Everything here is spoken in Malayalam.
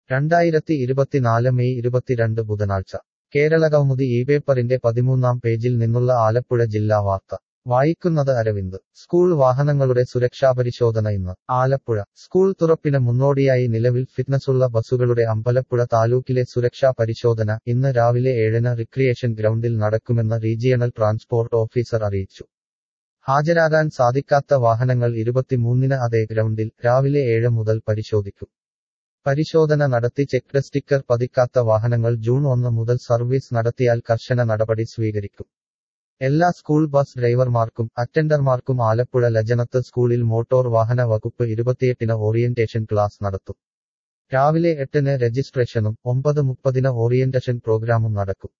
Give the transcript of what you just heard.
രണ്ടായിരത്തി ഇരുപത്തിനാല് മെയ് ഇരുപത്തിരണ്ട് ബുധനാഴ്ച കേരള കൗമുദി ഈ പേപ്പറിന്റെ പതിമൂന്നാം പേജിൽ നിന്നുള്ള ആലപ്പുഴ ജില്ലാ വാർത്ത വായിക്കുന്നത് അരവിന്ദ് സ്കൂൾ വാഹനങ്ങളുടെ സുരക്ഷാപരിശോധന ഇന്ന് ആലപ്പുഴ സ്കൂൾ തുറപ്പിന് മുന്നോടിയായി നിലവിൽ ഫിറ്റ്നസുള്ള ബസ്സുകളുടെ അമ്പലപ്പുഴ താലൂക്കിലെ സുരക്ഷാ പരിശോധന ഇന്ന് രാവിലെ ഏഴിന് റിക്രിയേഷൻ ഗ്രൗണ്ടിൽ നടക്കുമെന്ന് റീജിയണൽ ട്രാൻസ്പോർട്ട് ഓഫീസർ അറിയിച്ചു ഹാജരാകാൻ സാധിക്കാത്ത വാഹനങ്ങൾ ഇരുപത്തിമൂന്നിന് അതേ ഗ്രൗണ്ടിൽ രാവിലെ ഏഴ് മുതൽ പരിശോധിക്കും പരിശോധന നടത്തി ചെക്ക് സ്റ്റിക്കർ പതിക്കാത്ത വാഹനങ്ങൾ ജൂൺ ഒന്ന് മുതൽ സർവീസ് നടത്തിയാൽ കർശന നടപടി സ്വീകരിക്കും എല്ലാ സ്കൂൾ ബസ് ഡ്രൈവർമാർക്കും അറ്റൻഡർമാർക്കും ആലപ്പുഴ ലജനത്ത് സ്കൂളിൽ മോട്ടോർ വാഹന വകുപ്പ് ഇരുപത്തിയെട്ടിന് ഓറിയന്റേഷൻ ക്ലാസ് നടത്തും രാവിലെ എട്ടിന് രജിസ്ട്രേഷനും ഒമ്പത് മുപ്പതിന് ഓറിയന്റേഷൻ പ്രോഗ്രാമും നടക്കും